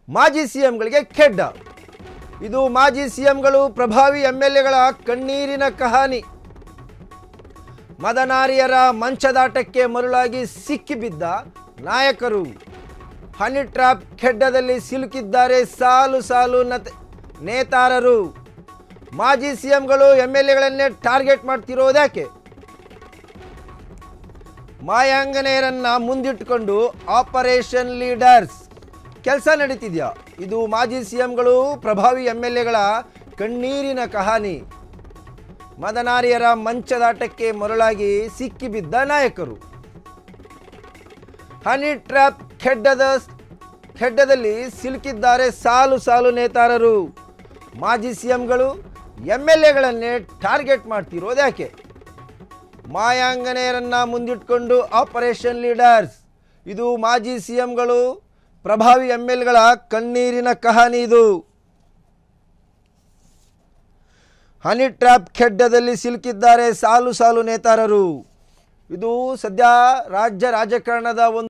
ಮಾಜಿ ಸಿಎಂಗಳಿಗೆ ಖೆಡ್ಡ ಇದು ಮಾಜಿ ಸಿಎಂಗಳು ಪ್ರಭಾವಿ ಎಂ ಎಲ್ ಎಗಳ ಕಣ್ಣೀರಿನ ಕಹಾನಿ ಮದನಾರಿಯರ ಮಂಚದಾಟಕ್ಕೆ ಮರುಳಾಗಿ ಸಿಕ್ಕಿಬಿದ್ದ ನಾಯಕರು ಹನಿ ಟ್ರಾಪ್ ಖೆಡ್ಡದಲ್ಲಿ ಸಿಲುಕಿದ್ದಾರೆ ಸಾಲು ಸಾಲು ನತ ನೇತಾರರು ಮಾಜಿ ಸಿಎಂಗಳು ಎಂ ಎಲ್ ಎಗಳನ್ನೇ ಟಾರ್ಗೆಟ್ ಮಾಡ್ತಿರೋದ್ಯಾಕೆ ಮಾಯಾಂಗನೆಯರನ್ನ ಮುಂದಿಟ್ಟುಕೊಂಡು ಆಪರೇಷನ್ ಲೀಡರ್ಸ್ ಕೆಲಸ ನಡೀತಿದ್ಯಾ ಇದು ಮಾಜಿ ಸಿಎಂಗಳು ಪ್ರಭಾವಿ ಎಂ ಎಲ್ ಎಗಳ ಕಣ್ಣೀರಿನ ಕಹಾನಿ ಮದನಾರಿಯರ ಮಂಚದಾಟಕ್ಕೆ ಮರಳಾಗಿ ಸಿಕ್ಕಿಬಿದ್ದ ನಾಯಕರು ಹನಿ ಟ್ರ್ಯಾಪ್ ಖೆಡ್ಡದ ಖೆಡ್ಡದಲ್ಲಿ ಸಿಲುಕಿದ್ದಾರೆ ಸಾಲು ಸಾಲು ನೇತಾರರು ಮಾಜಿ ಸಿಎಂಗಳು ಎಂ ಎಲ್ ಎಗಳನ್ನೇ ಟಾರ್ಗೆಟ್ ಮಾಡ್ತಿರೋದು ಯಾಕೆ ಮಾಯಾಂಗನೆಯರನ್ನ ಮುಂದಿಟ್ಕೊಂಡು ಆಪರೇಷನ್ ಲೀಡರ್ಸ್ ಇದು ಮಾಜಿ ಸಿಎಂಗಳು ಪ್ರಭಾವಿ ಎಂ ಎಲ್ಗಳ ಕಣ್ಣೀರಿನ ಕಹಾನಿ ಇದು ಹನಿ ಟ್ರ್ಯಾಪ್ ಖೆಡ್ಡದಲ್ಲಿ ಸಿಲುಕಿದ್ದಾರೆ ಸಾಲು ಸಾಲು ನೇತಾರರು ಇದು ಸದ್ಯ ರಾಜ್ಯ ರಾಜಕಾರಣದ ಒಂದು